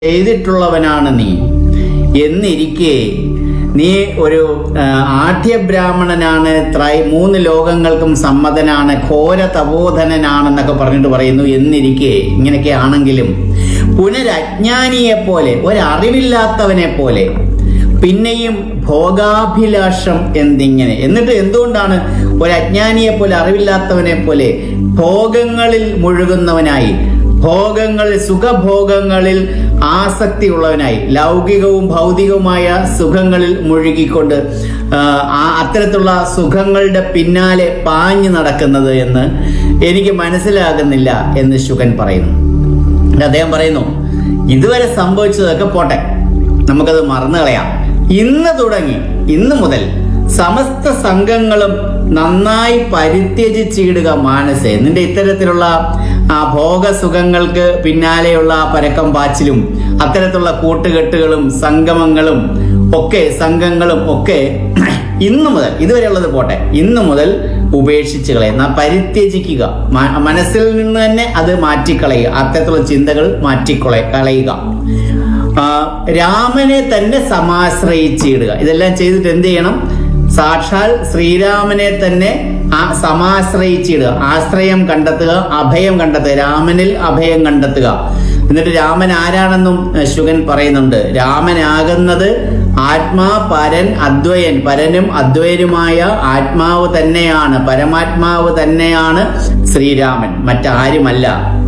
ചെയ്തിട്ടുള്ളവനാണ് നീ എന്നിരിക്കെ നീ ഒരു ആ, ആഢ്യബ്രാഹ്മണനാണ് ത്രൈ മൂന്ന് ലോകങ്ങൾക്കും സമ്മതനാണ് ഘോര തപോധനനാണെന്നൊക്കെ പറഞ്ഞിട്ട് പറയുന്നു എന്നിരിക്കെ ഇങ്ങനെയൊക്കെ ആണെങ്കിലും പുനരജ്ഞാനിയെ പോലെ ഒരറിവില്ലാത്തവനെ പോലെ പിന്നെയും ഭോഗാഭിലാഷം എന്തിങ്ങനെ എന്നിട്ട് എന്തുകൊണ്ടാണ് ഒരു അജ്ഞാനിയെ പോലെ അറിവില്ലാത്തവനെ പോലെ ഭോഗങ്ങളിൽ മുഴുകുന്നവനായി ഭോഗങ്ങളിൽ സുഖഭോഗങ്ങളിൽ ആസക്തിയുള്ളവനായി ലൗകികവും ഭൗതികവുമായ സുഖങ്ങളിൽ മുഴുകിക്കൊണ്ട് ആ, ആ അത്തരത്തിലുള്ള സുഖങ്ങളുടെ പിന്നാലെ പാഞ്ഞു നടക്കുന്നത് എന്ന് എനിക്ക് മനസ്സിലാകുന്നില്ല എന്ന് ശുഗൻ പറയുന്നു എന്നിട്ട് അദ്ദേഹം പറയുന്നു ഇതുവരെ സംഭവിച്ചതൊക്കെ പോട്ടെ നമുക്കത് മറന്നു കളയാം ഇന്ന് തുടങ്ങി ഇന്ന് മുതൽ സമസ്ത സംഘങ്ങളും നന്നായി പരിത്യജിച്ചിടുക മാനസേ നിന്റെ ഇത്തരത്തിലുള്ള ആ ഭോഗസുഖങ്ങൾക്ക് പിന്നാലെയുള്ള ആ പരക്കം പാച്ചിലും അത്തരത്തിലുള്ള കൂട്ടുകെട്ടുകളും സംഗമങ്ങളും ഒക്കെ സംഘങ്ങളും ഒക്കെ ഇന്നു മുതൽ ഇതുവരെയുള്ളത് പോട്ടെ ഇന്നു മുതൽ ഉപേക്ഷിച്ച് കളയുക പരിത്യജിക്കുക മ- മനസ്സിൽ നിന്ന് തന്നെ അത് മാറ്റിക്കളയുക അത്തരത്തിലുള്ള ചിന്തകൾ മാറ്റിക്കള കളയുക ആ, രാമനെ തന്നെ സമാശ്രയിച്ചിടുക ഇതെല്ലാം ചെയ്തിട്ട് എന്ത് ചെയ്യണം സാക്ഷാൽ ശ്രീരാമനെ തന്നെ ആ സമാശ്രയിച്ചിടുക ആശ്രയം കണ്ടെത്തുക അഭയം കണ്ടെത്തുക രാമനിൽ അഭയം കണ്ടെത്തുക എന്നിട്ട് രാമൻ ആരാണെന്നും ഏഹ്, ശുഗൻ പറയുന്നുണ്ട് രാമനാകുന്നത് ആത്മാ പരൻ അദ്വയൻ പരനും അദ്വയനുമായ ആത്മാവ് തന്നെയാണ് പരമാത്മാവ് തന്നെയാണ് ശ്രീരാമൻ മറ്റാരുമല്ല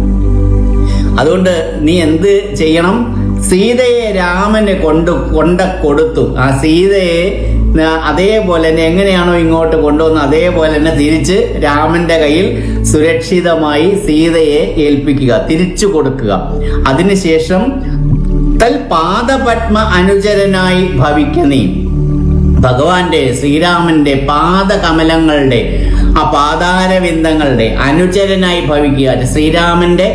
അതുകൊണ്ട് നീ എന്ത് ചെയ്യണം സീതയെ രാമന് കൊണ്ട് കൊണ്ട കൊടുത്തു ആ സീതയെ ന- അതേപോലെ തന്നെ എങ്ങനെയാണോ ഇങ്ങോട്ട് കൊണ്ടുവന്ന് അതേപോലെ തന്നെ തിരിച്ച് രാമന്റെ കയ്യിൽ സുരക്ഷിതമായി സീതയെ ഏൽപ്പിക്കുക തിരിച്ചു കൊടുക്കുക അതിനുശേഷം തൽ പാദപത്മ അനുചരനായി ഭവിക്ക നീ ഭഗവാന്റെ ശ്രീരാമന്റെ പാദകമലങ്ങളുടെ ആ പാതാരവിന്ദങ്ങളുടെ അനുചരനായി ഭവിക്കുക ശ്രീരാമന്റെ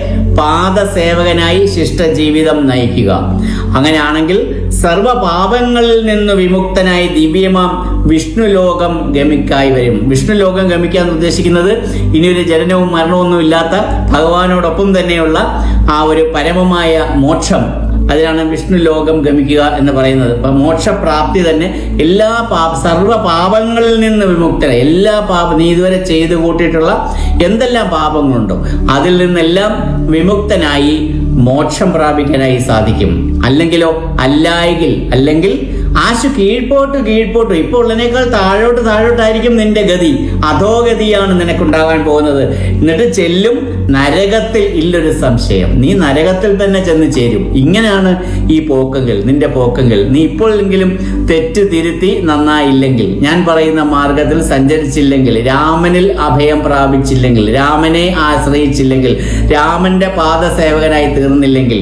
പാദസേവകനായി ശിഷ്ടജീവിതം നയിക്കുക അങ്ങനെയാണെങ്കിൽ സർവ പാപങ്ങളിൽ നിന്ന് വിമുക്തനായി ദിവ്യമാം വിഷ്ണു ലോകം ഗമിക്കായി വരും വിഷ്ണു ലോകം ഗമിക്കാൻ ഉദ്ദേശിക്കുന്നത് ഇനിയൊരു ജനനവും മരണവും ഇല്ലാത്ത ഭഗവാനോടൊപ്പം തന്നെയുള്ള ആ ഒരു പരമമായ മോക്ഷം അതിനാണ് വിഷ്ണു ലോകം ഗമിക്കുക എന്ന് പറയുന്നത് അപ്പൊ മോക്ഷപ്രാപ്തി തന്നെ എല്ലാ പാപ സർവ പാപങ്ങളിൽ നിന്ന് വിമുക്തര എല്ലാ പാപ നീ ഇതുവരെ ചെയ്തു കൂട്ടിയിട്ടുള്ള എന്തെല്ലാം പാപങ്ങളുണ്ടോ അതിൽ നിന്നെല്ലാം വിമുക്തനായി മോക്ഷം പ്രാപിക്കാനായി സാധിക്കും അല്ലെങ്കിലോ അല്ലായെങ്കിൽ അല്ലെങ്കിൽ ആശു കീഴ്പോട്ട് കീഴ്പോട്ട് ഇപ്പോൾ ഉള്ളതിനേക്കാൾ താഴോട്ട് താഴോട്ടായിരിക്കും നിന്റെ ഗതി അധോഗതിയാണ് നിനക്കുണ്ടാകാൻ പോകുന്നത് എന്നിട്ട് ചെല്ലും നരകത്തിൽ ഇല്ലൊരു സംശയം നീ നരകത്തിൽ തന്നെ ചെന്ന് ചേരും ഇങ്ങനെയാണ് ഈ പോക്കെങ്കിൽ നിന്റെ പോക്കെങ്കിൽ നീ ഇപ്പോഴെങ്കിലും തെറ്റ് തിരുത്തി നന്നായില്ലെങ്കിൽ ഞാൻ പറയുന്ന മാർഗത്തിൽ സഞ്ചരിച്ചില്ലെങ്കിൽ രാമനിൽ അഭയം പ്രാപിച്ചില്ലെങ്കിൽ രാമനെ ആശ്രയിച്ചില്ലെങ്കിൽ രാമന്റെ പാദസേവകനായി തീർന്നില്ലെങ്കിൽ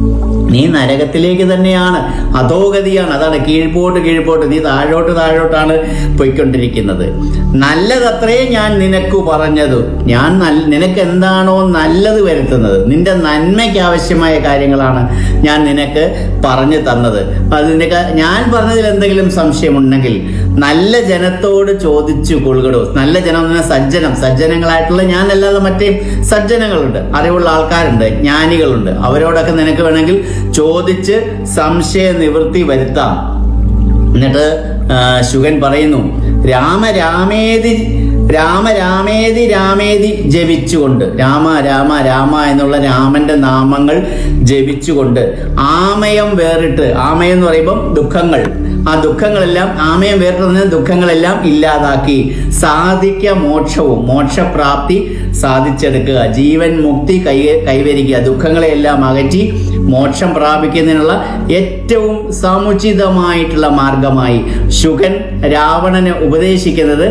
നീ നരകത്തിലേക്ക് തന്നെയാണ് അധോഗതിയാണ് അതാണ് കീഴ്പോട്ട് കീഴ്പോട്ട് നീ താഴോട്ട് താഴോട്ടാണ് പോയിക്കൊണ്ടിരിക്കുന്നത് നല്ലതത്രേ ഞാൻ നിനക്ക് പറഞ്ഞതു ഞാൻ നൽ- നിനക്ക് എന്താണോ നല്ലത് വരുത്തുന്നത് നിന്റെ നന്മയ്ക്ക് ആവശ്യമായ കാര്യങ്ങളാണ് ഞാൻ നിനക്ക് പറഞ്ഞു തന്നത് അത് നിനക്ക് ഞാൻ പറഞ്ഞതിൽ എന്തെങ്കിലും സംശയമുണ്ടെങ്കിൽ നല്ല ജനത്തോട് ചോദിച്ചു കൊള്ളുകടോ നല്ല ജനം എന്ന് പറഞ്ഞാൽ സജ്ജനം സജ്ജനങ്ങളായിട്ടുള്ള ഞാനല്ലാതെ മറ്റേ സജ്ജനങ്ങളുണ്ട് അറിവുള്ള ആൾക്കാരുണ്ട് ജ്ഞാനികളുണ്ട് അവരോടൊക്കെ നിനക്ക് വേണമെങ്കിൽ ചോദിച്ച് സംശയ നിവൃത്തി വരുത്താം എന്നിട്ട് ആ, ശുഗൻ പറയുന്നു രാമ രാമേതി രാമ രാമേതി രാമേതി ജപിച്ചുകൊണ്ട് രാമ രാമ രാമ എന്നുള്ള രാമന്റെ നാമങ്ങൾ ജപിച്ചുകൊണ്ട് ആമയം വേറിട്ട് ആമയം എന്ന് പറയുമ്പം ദുഃഖങ്ങൾ ആ ദുഃഖങ്ങളെല്ലാം ആമയം വേറിട്ട് പറഞ്ഞ ദുഃഖങ്ങളെല്ലാം ഇല്ലാതാക്കി സാധിക്ക മോക്ഷവും മോക്ഷപ്രാപ്തി സാധിച്ചെടുക്കുക ജീവൻ മുക്തി കൈ കൈവരിക്കുക ദുഃഖങ്ങളെല്ലാം അകറ്റി മോക്ഷം പ്രാപിക്കുന്നതിനുള്ള ഏറ്റവും സമുചിതമായിട്ടുള്ള മാർഗമായി ശുഗൻ രാവണന് ഉപദേശിക്കുന്നത്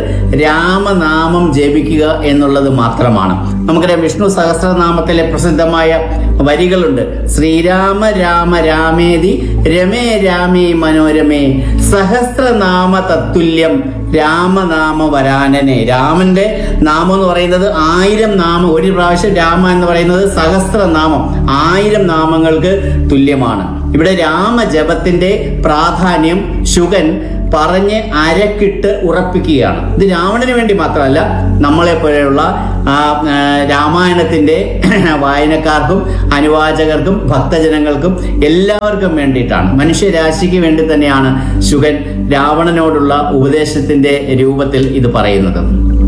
രാമനാമം ജപിക്കുക എന്നുള്ളത് മാത്രമാണ് നമുക്കറിയാം വിഷ്ണു സഹസ്രനാമത്തിലെ പ്രസിദ്ധമായ വരികളുണ്ട് ശ്രീരാമ രാമ രാമേതി രമേ രാമേ മനോരമേ സഹസ്രനാമ തത്തുല്യം രാമനാമ വരാനനെ രാമന്റെ നാമം എന്ന് പറയുന്നത് ആയിരം നാമം ഒരു പ്രാവശ്യം രാമ എന്ന് പറയുന്നത് സഹസ്രനാമം ആയിരം നാമങ്ങൾക്ക് തുല്യമാണ് ഇവിടെ രാമജപത്തിന്റെ പ്രാധാന്യം ശുഗൻ പറഞ്ഞ് അരക്കിട്ട് ഉറപ്പിക്കുകയാണ് ഇത് രാവണന് വേണ്ടി മാത്രമല്ല നമ്മളെ പോലെയുള്ള ആ, ആ, രാമായണത്തിന്റെ വായനക്കാർക്കും അനുവാചകർക്കും ഭക്തജനങ്ങൾക്കും എല്ലാവർക്കും വേണ്ടിയിട്ടാണ് മനുഷ്യരാശിക്ക് വേണ്ടി തന്നെയാണ് ശുഗൻ രാവണനോടുള്ള ഉപദേശത്തിന്റെ രൂപത്തിൽ ഇത് പറയുന്നത്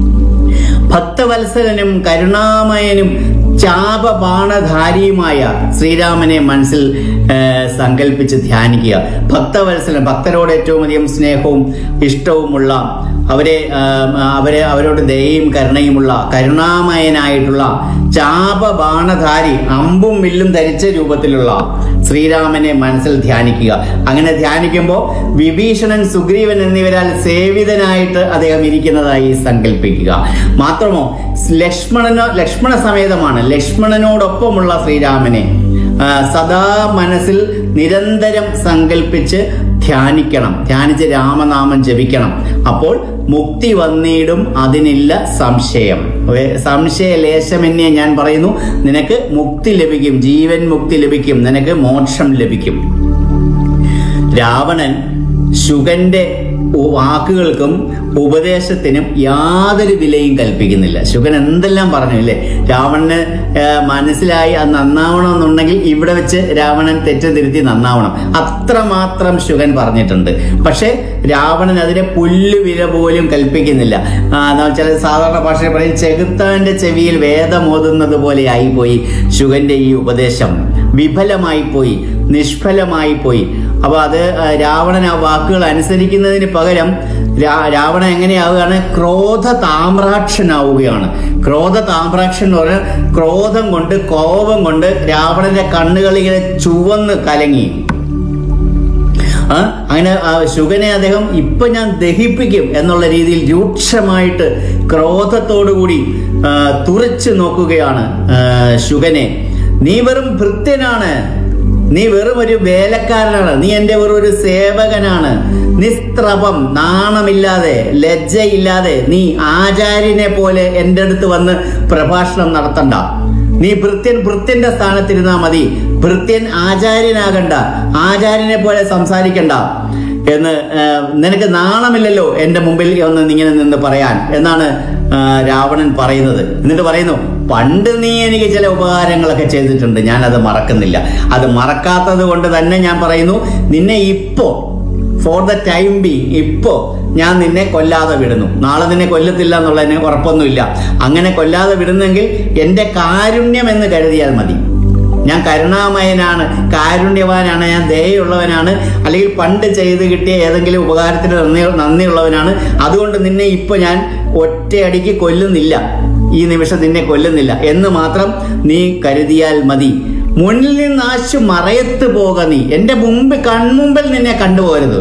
ഭക്തവത്സലനും കരുണാമയനും ചാപബാണധാരിയുമായ ശ്രീരാമനെ മനസ്സിൽ ആ, സങ്കല്പിച്ച് ധ്യാനിക്കുക ഭക്തവത്സലൻ ഭക്തരോട് ഏറ്റവും അധികം സ്നേഹവും ഇഷ്ടവുമുള്ള അവരെ ആ, അവരെ അവരോട് ദയയും കരുണയുമുള്ള കരുണാമയനായിട്ടുള്ള ചാപബാണധാരി അമ്പും വില്ലും ധരിച്ച രൂപത്തിലുള്ള ശ്രീരാമനെ മനസ്സിൽ ധ്യാനിക്കുക അങ്ങനെ ധ്യാനിക്കുമ്പോൾ വിഭീഷണൻ സുഗ്രീവൻ എന്നിവരാൽ സേവിതനായിട്ട് അദ്ദേഹം ഇരിക്കുന്നതായി സങ്കല്പിക്കുക മാത്രമോ ലക്ഷ്മണനോ ലക്ഷ്മണ സമേതമാണ് ലക്ഷ്മണനോടൊപ്പമുള്ള ശ്രീരാമനെ ആ, സദാ മനസ്സിൽ നിരന്തരം സങ്കല്പിച്ച് ധ്യാനിക്കണം ധ്യാനിച്ച് രാമനാമം ജപിക്കണം അപ്പോൾ മുക്തി വന്നിടും അതിനില്ല സംശയം വേ- സംശയലേശമെന്നേ ഞാൻ പറയുന്നു നിനക്ക് മുക്തി ലഭിക്കും ജീവൻ മുക്തി ലഭിക്കും നിനക്ക് മോക്ഷം ലഭിക്കും രാവണൻ ശുഗന്റെ ഉ- വാക്കുകൾക്കും ഉപദേശത്തിനും യാതൊരു വിലയും കൽപ്പിക്കുന്നില്ല ശുഗൻ എന്തെല്ലാം പറഞ്ഞു അല്ലേ രാവണന് ആ, മനസ്സിലായി അത് നന്നാവണമെന്നുണ്ടെങ്കിൽ ഇവിടെ വെച്ച് രാവണൻ തെറ്റ് തിരുത്തി നന്നാവണം അത്രമാത്രം ശുഗൻ പറഞ്ഞിട്ടുണ്ട് പക്ഷേ രാവണൻ അതിനെ പുല്ല് വില പോലും കൽപ്പിക്കുന്നില്ല ആ, നമ്മൾ ചില സാധാരണ ഭാഷയിൽ പറയും ചെകുത്താന്റെ ചെവിയിൽ വേദമോതുന്നത് പോലെ ആയിപ്പോയി ശുഗന്റെ ഈ ഉപദേശം വിഫലമായി പോയി നിഷ്ഫലമായി പോയി അപ്പൊ അത് ആ, രാവണൻ ആ വാക്കുകൾ അനുസരിക്കുന്നതിന് പകരം രാ- രാവണൻ എങ്ങനെയാവുകയാണ് ക്രോധ താമ്രാക്ഷനാവുകയാണ് ക്രോധ താമ്രാക്ഷൻ എന്ന് പറഞ്ഞാൽ ക്രോധം കൊണ്ട് കോപം കൊണ്ട് രാവണന്റെ കണ്ണുകൾ ഇങ്ങനെ ചുവന്ന് കലങ്ങി ആ, അങ്ങനെ ആ ശുഗനെ അദ്ദേഹം ഇപ്പൊ ഞാൻ ദഹിപ്പിക്കും എന്നുള്ള രീതിയിൽ രൂക്ഷമായിട്ട് ക്രോധത്തോടുകൂടി ആ, തുറച്ചു നോക്കുകയാണ് ആ, ശുഗനെ നീ വെറും ഭൃത്യനാണ് നീ വെറും ഒരു വേലക്കാരനാണ് നീ എന്റെ വെറും ഒരു സേവകനാണ് നിസ്ത്രപം നാണമില്ലാതെ ലജ്ജയില്ലാതെ നീ ആചാര്യനെ പോലെ എൻ്റെ അടുത്ത് വന്ന് പ്രഭാഷണം നടത്തണ്ട നീ ഭൃത്യൻ ഭൃത്യന്റെ സ്ഥാനത്തിരുന്നാ മതി ഭൃത്യൻ ആചാര്യനാകണ്ട ആചാര്യനെ പോലെ സംസാരിക്കണ്ട എന്ന് ആ, നിനക്ക് നാണമില്ലല്ലോ എൻ്റെ മുമ്പിൽ ഒന്ന് ഇങ്ങനെ നിന്ന് പറയാൻ എന്നാണ് ആ, രാവണൻ പറയുന്നത് എന്നിട്ട് പറയുന്നു പണ്ട് നീ എനിക്ക് ചില ഉപകാരങ്ങളൊക്കെ ചെയ്തിട്ടുണ്ട് ഞാൻ അത് മറക്കുന്നില്ല അത് മറക്കാത്തത് കൊണ്ട് തന്നെ ഞാൻ പറയുന്നു നിന്നെ ഇപ്പോ ഫോർ ദ ടൈം ബി ഇപ്പോ ഞാൻ നിന്നെ കൊല്ലാതെ വിടുന്നു നാളെ നിന്നെ കൊല്ലത്തില്ല എന്നുള്ളതിന് ഉറപ്പൊന്നുമില്ല അങ്ങനെ കൊല്ലാതെ വിടുന്നെങ്കിൽ എൻ്റെ കാരുണ്യം എന്ന് കരുതിയാൽ മതി ഞാൻ കരുണാമയനാണ് കാരുണ്യവാനാണ് ഞാൻ ദയുള്ളവനാണ് അല്ലെങ്കിൽ പണ്ട് ചെയ്ത് കിട്ടിയ ഏതെങ്കിലും ഉപകാരത്തിന് നന്ദി നന്ദിയുള്ളവനാണ് അതുകൊണ്ട് നിന്നെ ഇപ്പൊ ഞാൻ ഒറ്റയടിക്ക് കൊല്ലുന്നില്ല ഈ നിമിഷം നിന്നെ കൊല്ലുന്നില്ല എന്ന് മാത്രം നീ കരുതിയാൽ മതി മുന്നിൽ നിന്ന് ആശു മറയത്ത് പോക നീ എന്റെ മുമ്പ് കൺമുമ്പിൽ നിന്നെ കണ്ടുപോകരുത്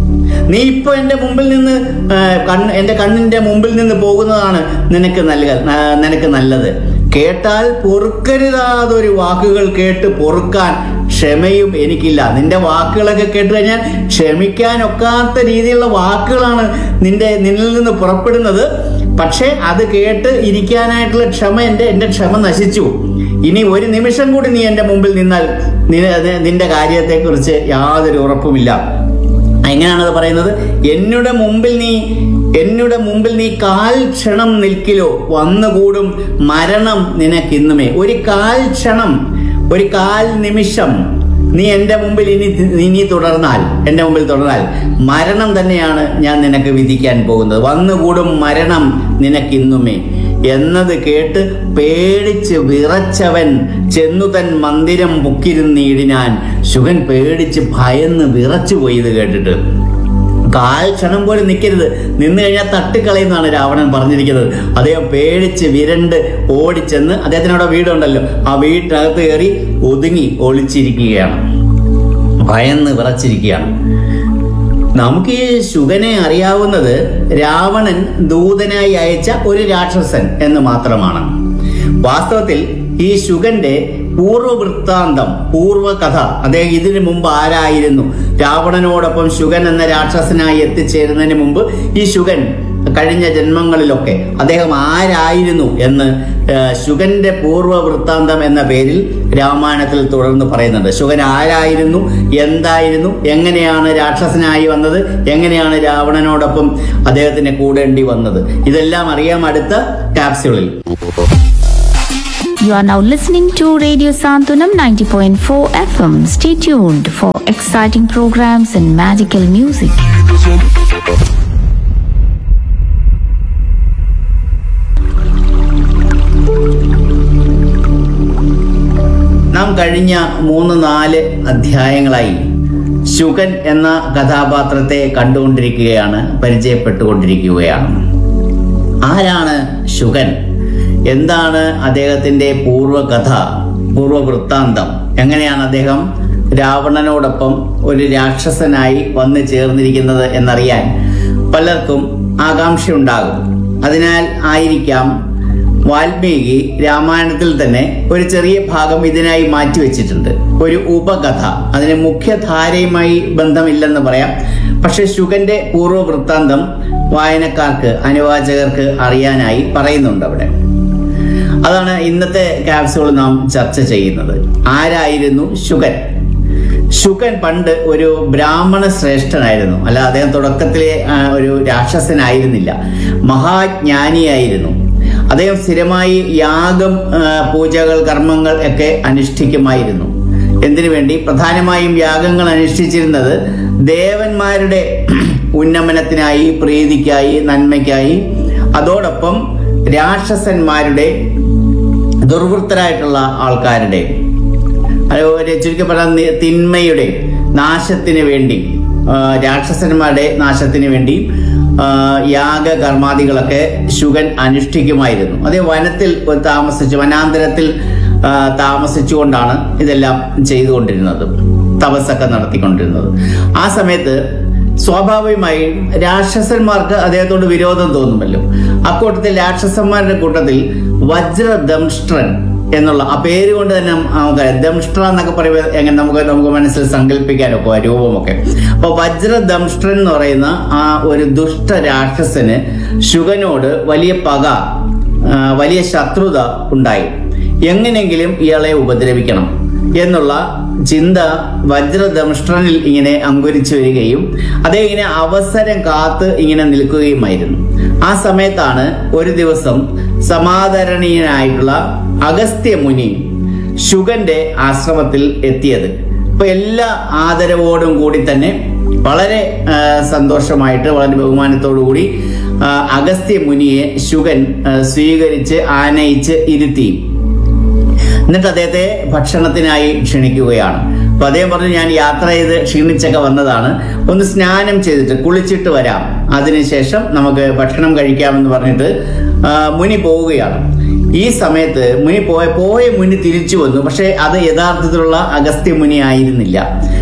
നീ ഇപ്പൊ എന്റെ മുമ്പിൽ നിന്ന് ആ, കണ്ണ് എന്റെ കണ്ണിന്റെ മുമ്പിൽ നിന്ന് പോകുന്നതാണ് നിനക്ക് നൽക ആ, നിനക്ക് നല്ലത് കേട്ടാൽ പൊറുക്കരുതാതൊരു വാക്കുകൾ കേട്ട് പൊറുക്കാൻ ക്ഷമയും എനിക്കില്ല നിന്റെ വാക്കുകളൊക്കെ കേട്ട് കഴിഞ്ഞാൽ ക്ഷമിക്കാൻ ഒക്കാത്ത രീതിയിലുള്ള വാക്കുകളാണ് നിന്റെ നിന്നിൽ നിന്ന് പുറപ്പെടുന്നത് പക്ഷേ അത് കേട്ട് ഇരിക്കാനായിട്ടുള്ള ക്ഷമ എൻ്റെ എൻ്റെ ക്ഷമ നശിച്ചു ഇനി ഒരു നിമിഷം കൂടി നീ എൻ്റെ മുമ്പിൽ നിന്നാൽ നി- നിന്റെ കാര്യത്തെക്കുറിച്ച് യാതൊരു ഉറപ്പുമില്ല എങ്ങനെയാണത് പറയുന്നത് എന്നുടെ മുമ്പിൽ നീ എന്നുടെ മുമ്പിൽ നീ കാൽ ക്ഷണം നിൽക്കിലോ വന്നുകൂടും മരണം നിനക്കിന്നുമേ ഒരു കാൽ ക്ഷണം ഒരു കാൽ നിമിഷം നീ എൻ്റെ മുമ്പിൽ ഇനി ഇനി തുടർന്നാൽ എൻ്റെ മുമ്പിൽ തുടർന്നാൽ മരണം തന്നെയാണ് ഞാൻ നിനക്ക് വിധിക്കാൻ പോകുന്നത് വന്നുകൂടും മരണം നിനക്കിന്നുമേ എന്നത് കേട്ട് പേടിച്ച് വിറച്ചവൻ ചെന്നു തൻ മന്ദിരം മുക്കിരുന്നീടിനാൻ ശുഗൻ പേടിച്ച് ഭയന്ന് വിറച്ചു പോയി ഇത് കേട്ടിട്ട് കാൽ ക്ഷണം പോലും നിൽക്കരുത് നിന്ന് കഴിഞ്ഞാൽ തട്ടിക്കളയുന്നതാണ് രാവണൻ പറഞ്ഞിരിക്കുന്നത് അദ്ദേഹം പേടിച്ച് വിരണ്ട് ഓടിച്ചെന്ന് അദ്ദേഹത്തിനവിടെ വീടുണ്ടല്ലോ ആ വീട്ടിനകത്ത് കയറി ഒതുങ്ങി ഒളിച്ചിരിക്കുകയാണ് ഭയന്ന് വിറച്ചിരിക്കുകയാണ് നമുക്ക് ഈ ശുഗനെ അറിയാവുന്നത് രാവണൻ ദൂതനായി അയച്ച ഒരു രാക്ഷസൻ എന്ന് മാത്രമാണ് വാസ്തവത്തിൽ ഈ ശുഗന്റെ പൂർവവൃത്താന്തം പൂർവകഥ അദ്ദേഹം ഇതിനു മുമ്പ് ആരായിരുന്നു രാവണനോടൊപ്പം ശുഗൻ എന്ന രാക്ഷസനായി എത്തിച്ചേരുന്നതിന് മുമ്പ് ഈ ശുഗൻ കഴിഞ്ഞ ജന്മങ്ങളിലൊക്കെ അദ്ദേഹം ആരായിരുന്നു എന്ന് ആ, ശുഗന്റെ പൂർവ്വ വൃത്താന്തം എന്ന പേരിൽ രാമായണത്തിൽ തുടർന്ന് പറയുന്നുണ്ട് ശുഗൻ ആരായിരുന്നു എന്തായിരുന്നു എങ്ങനെയാണ് രാക്ഷസനായി വന്നത് എങ്ങനെയാണ് രാവണനോടൊപ്പം അദ്ദേഹത്തിന് കൂടേണ്ടി വന്നത് ഇതെല്ലാം അറിയാം അടുത്ത ക്യാപ്സ്യൂളിൽ You are now listening to Radio Santunam 90.4 FM. Stay tuned for exciting programs and magical music. നാം കഴിഞ്ഞ മൂന്ന് നാല് അധ്യായങ്ങളായി ശുഗൻ എന്ന കഥാപാത്രത്തെ കണ്ടുകൊണ്ടിരിക്കുകയാണ് പരിചയപ്പെട്ടുകൊണ്ടിരിക്കുകയാണ് ആരാണ് ശുഗൻ എന്താണ് അദ്ദേഹത്തിന്റെ പൂർവ്വകഥ പൂർവ്വവൃത്താന്തം എങ്ങനെയാണ് അദ്ദേഹം രാവണനോടൊപ്പം ഒരു രാക്ഷസനായി വന്നു ചേർന്നിരിക്കുന്നത് എന്നറിയാൻ പലർക്കും ആകാംക്ഷയുണ്ടാകും അതിനാൽ ആയിരിക്കാം വാൽമീകി രാമായണത്തിൽ തന്നെ ഒരു ചെറിയ ഭാഗം ഇതിനായി മാറ്റിവെച്ചിട്ടുണ്ട് ഒരു ഉപകഥ അതിന് മുഖ്യധാരയുമായി ബന്ധമില്ലെന്ന് പറയാം പക്ഷെ ശുഗന്റെ പൂർവ്വ വൃത്താന്തം വായനക്കാർക്ക് അനുവാചകർക്ക് അറിയാനായി പറയുന്നുണ്ട് അവിടെ അതാണ് ഇന്നത്തെ ക്യാപ്സ്യൂൾ നാം ചർച്ച ചെയ്യുന്നത് ആരായിരുന്നു ശുഗൻ ശുഗൻ പണ്ട് ഒരു ബ്രാഹ്മണ ശ്രേഷ്ഠനായിരുന്നു അല്ല അദ്ദേഹം തുടക്കത്തിലെ ആ, ഒരു രാക്ഷസനായിരുന്നില്ല മഹാജ്ഞാനിയായിരുന്നു അദ്ദേഹം സ്ഥിരമായി യാഗം ആ, പൂജകൾ കർമ്മങ്ങൾ ഒക്കെ അനുഷ്ഠിക്കുമായിരുന്നു എന്തിനു വേണ്ടി പ്രധാനമായും യാഗങ്ങൾ അനുഷ്ഠിച്ചിരുന്നത് ദേവന്മാരുടെ ഉന്നമനത്തിനായി പ്രീതിക്കായി നന്മയ്ക്കായി അതോടൊപ്പം രാക്ഷസന്മാരുടെ ദുർവൃത്തരായിട്ടുള്ള ആൾക്കാരുടെ അതുപോലെ ചുരുക്കി പറഞ്ഞ നി- തിന്മയുടെ നാശത്തിന് വേണ്ടി ആ, രാക്ഷസന്മാരുടെ നാശത്തിന് വേണ്ടി ആ, യാഗ കർമാദികളൊക്കെ ശുഗൻ അനുഷ്ഠിക്കുമായിരുന്നു അതേ വനത്തിൽ താമസിച്ച് വനാന്തരത്തിൽ ആ, താമസിച്ചുകൊണ്ടാണ് ഇതെല്ലാം ചെയ്തുകൊണ്ടിരുന്നത് തപസ്സൊക്കെ നടത്തിക്കൊണ്ടിരുന്നത് ആ സമയത്ത് സ്വാഭാവികമായും രാക്ഷസന്മാർക്ക് അദ്ദേഹത്തോട് വിരോധം തോന്നുമല്ലോ അക്കൂട്ടത്തിൽ രാക്ഷസന്മാരുടെ കൂട്ടത്തിൽ വജ്രദംഷ്ട്രൻ എന്നുള്ള ആ പേര് കൊണ്ട് തന്നെ നമുക്ക് ദംഷ്ട്ര എന്നൊക്കെ പറയുമ്പോൾ എങ്ങനെ നമുക്ക് നമുക്ക് മനസ്സിൽ സങ്കല്പിക്കാനൊക്കെ ആ രൂപമൊക്കെ അപ്പൊ വജ്രദംഷ്ട്രൻ എന്ന് പറയുന്ന ആ ഒരു ദുഷ്ട രാക്ഷസന് ശുഗനോട് വലിയ പക ആ, വലിയ ശത്രുത ഉണ്ടായി എങ്ങനെയെങ്കിലും ഇയാളെ ഉപദ്രവിക്കണം എന്നുള്ള ചിന്ത വജ്രദംഷ്ട്രനിൽ ഇങ്ങനെ അങ്കുരിച്ചു വരികയും അദ്ദേഹം ഇങ്ങനെ അവസരം കാത്ത് ഇങ്ങനെ നിൽക്കുകയുമായിരുന്നു ആ സമയത്താണ് ഒരു ദിവസം സമാദരണീയനായിട്ടുള്ള അഗസ്ത്യ മുനി ശുഗന്റെ ആശ്രമത്തിൽ എത്തിയത് അപ്പൊ എല്ലാ ആദരവോടും കൂടി തന്നെ വളരെ ആ, സന്തോഷമായിട്ട് വളരെ ബഹുമാനത്തോടു കൂടി ആ, അഗസ്ത്യ മുനിയെ ശുഗൻ ആ, സ്വീകരിച്ച് ആനയിച്ച് ഇരുത്തി എന്നിട്ട് അദ്ദേഹത്തെ ഭക്ഷണത്തിനായി ക്ഷണിക്കുകയാണ് അപ്പൊ അദ്ദേഹം പറഞ്ഞു ഞാൻ യാത്ര ചെയ്ത് ക്ഷീണിച്ചൊക്കെ വന്നതാണ് ഒന്ന് സ്നാനം ചെയ്തിട്ട് കുളിച്ചിട്ട് വരാം അതിനുശേഷം നമുക്ക് ഭക്ഷണം കഴിക്കാമെന്ന് പറഞ്ഞിട്ട് ആ, മുനി പോവുകയാണ് ഈ സമയത്ത് മുനി പോയ പോയ മുനി തിരിച്ചു വന്നു പക്ഷെ അത് യഥാർത്ഥത്തിലുള്ള അഗസ്ത്യ മുനി ആയിരുന്നില്ല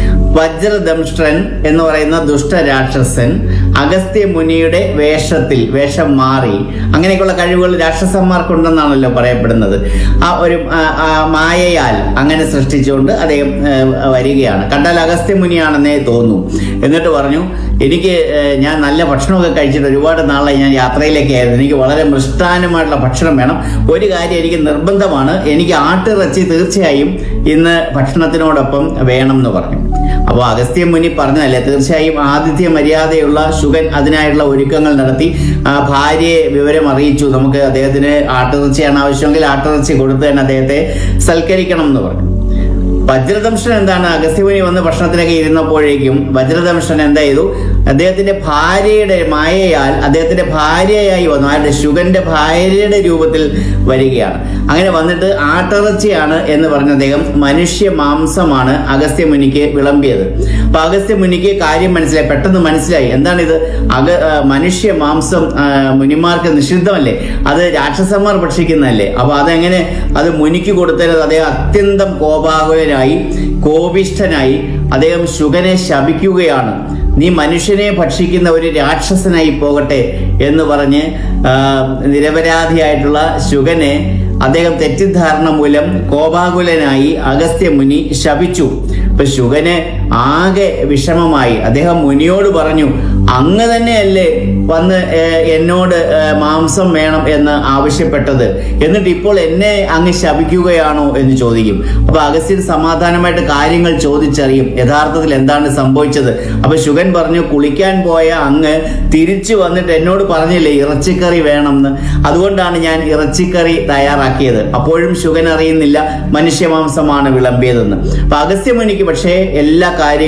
വജ്രദംഷ്ട്രൻ എന്ന് പറയുന്ന ദുഷ്ടരാക്ഷസൻ അഗസ്ത്യ മുനിയുടെ വേഷത്തിൽ വേഷം മാറി അങ്ങനെയൊക്കെയുള്ള കഴിവുകൾ രാക്ഷസന്മാർക്കുണ്ടെന്നാണല്ലോ പറയപ്പെടുന്നത് ആ ഒരു ആ, ആ മായയാൽ അങ്ങനെ സൃഷ്ടിച്ചുകൊണ്ട് അദ്ദേഹം ആ, വരികയാണ് കണ്ടാൽ അഗസ്ത്യ മുനിയാണെന്നേ തോന്നും എന്നിട്ട് പറഞ്ഞു എനിക്ക് ഏ, ഞാൻ നല്ല ഭക്ഷണമൊക്കെ കഴിച്ചിട്ട് ഒരുപാട് നാളായി ഞാൻ യാത്രയിലേക്ക് ആയിരുന്നു എനിക്ക് വളരെ മൃഷ്ടാനമായിട്ടുള്ള ഭക്ഷണം വേണം ഒരു കാര്യം എനിക്ക് നിർബന്ധമാണ് എനിക്ക് ആട്ടിറച്ചി തീർച്ചയായും ഇന്ന് ഭക്ഷണത്തിനോടൊപ്പം വേണം എന്ന് പറഞ്ഞു അപ്പോൾ അഗസ്ത്യ മുനി പറഞ്ഞതല്ലേ തീർച്ചയായും ആതിഥ്യ മര്യാദയുള്ള ശുഗൻ അതിനായിട്ടുള്ള ഒരുക്കങ്ങൾ നടത്തി ആ ഭാര്യയെ വിവരം അറിയിച്ചു നമുക്ക് അദ്ദേഹത്തിന് ആട്ടിറച്ചിയാണ് ആവശ്യമെങ്കിൽ ആട്ടിറച്ചി കൊടുത്ത് തന്നെ അദ്ദേഹത്തെ സൽക്കരിക്കണം എന്ന് പറഞ്ഞു വജ്രദംഷൻ എന്താണ് അഗസ്ത്യമുനി വന്ന് ഭക്ഷണത്തിനൊക്കെ ഇരുന്നപ്പോഴേക്കും വജ്രദംഷൻ എന്താ ചെയ്തു അദ്ദേഹത്തിന്റെ ഭാര്യയുടെ മായയാൽ അദ്ദേഹത്തിന്റെ ഭാര്യയായി വന്നു ആരുടെ ശുഗന്റെ ഭാര്യയുടെ രൂപത്തിൽ വരികയാണ് അങ്ങനെ വന്നിട്ട് ആട്ടിറച്ചിയാണ് എന്ന് പറഞ്ഞ അദ്ദേഹം മനുഷ്യ മാംസമാണ് അഗസ്ത്യമുനിക്ക് വിളമ്പിയത് അപ്പൊ അഗസ്ത്യമുനിക്ക് കാര്യം മനസ്സിലായി പെട്ടെന്ന് മനസ്സിലായി എന്താണിത് അഗ ആ, മനുഷ്യ മാംസം ആ, മുനിമാർക്ക് നിഷിദ്ധമല്ലേ അത് രാക്ഷസന്മാർ ഭക്ഷിക്കുന്നതല്ലേ അപ്പൊ അതെങ്ങനെ അത് മുനിക്ക് കൊടുത്തത് അദ്ദേഹം അത്യന്തം കോപാകുലനായി കോപിഷ്ഠനായി അദ്ദേഹം ശുഗനെ ശപിക്കുകയാണ് നീ മനുഷ്യനെ ഭക്ഷിക്കുന്ന ഒരു രാക്ഷസനായി പോകട്ടെ എന്ന് പറഞ്ഞ് ആ, നിരപരാധിയായിട്ടുള്ള ശുഗനെ അദ്ദേഹം തെറ്റിദ്ധാരണ മൂലം കോപാകുലനായി അഗസ്ത്യ മുനി ശപിച്ചു ഇപ്പൊ ശുഗന് ആകെ വിഷമമായി അദ്ദേഹം മുനിയോട് പറഞ്ഞു അങ്ങ് തന്നെയല്ലേ വന്ന് ഏഹ്, എന്നോട് ഏഹ്, മാംസം വേണം എന്ന് ആവശ്യപ്പെട്ടത് എന്നിട്ട് ഇപ്പോൾ എന്നെ അങ്ങ് ശപിക്കുകയാണോ എന്ന് ചോദിക്കും അപ്പൊ അഗസ്ത്യൻ സമാധാനമായിട്ട് കാര്യങ്ങൾ ചോദിച്ചറിയും യഥാർത്ഥത്തിൽ എന്താണ് സംഭവിച്ചത് അപ്പൊ ശുഗൻ പറഞ്ഞു കുളിക്കാൻ പോയ അങ്ങ് തിരിച്ചു വന്നിട്ട് എന്നോട് പറഞ്ഞില്ലേ ഇറച്ചിക്കറി വേണമെന്ന് അതുകൊണ്ടാണ് ഞാൻ ഇറച്ചിക്കറി തയ്യാറാക്കിയത് അപ്പോഴും ശുഗൻ അറിയുന്നില്ല മനുഷ്യമാംസമാണ് വിളമ്പിയതെന്ന് അപ്പൊ അഗസ്ത്യമുനിക്ക് പക്ഷേ എല്ലാ കാര്യങ്ങളും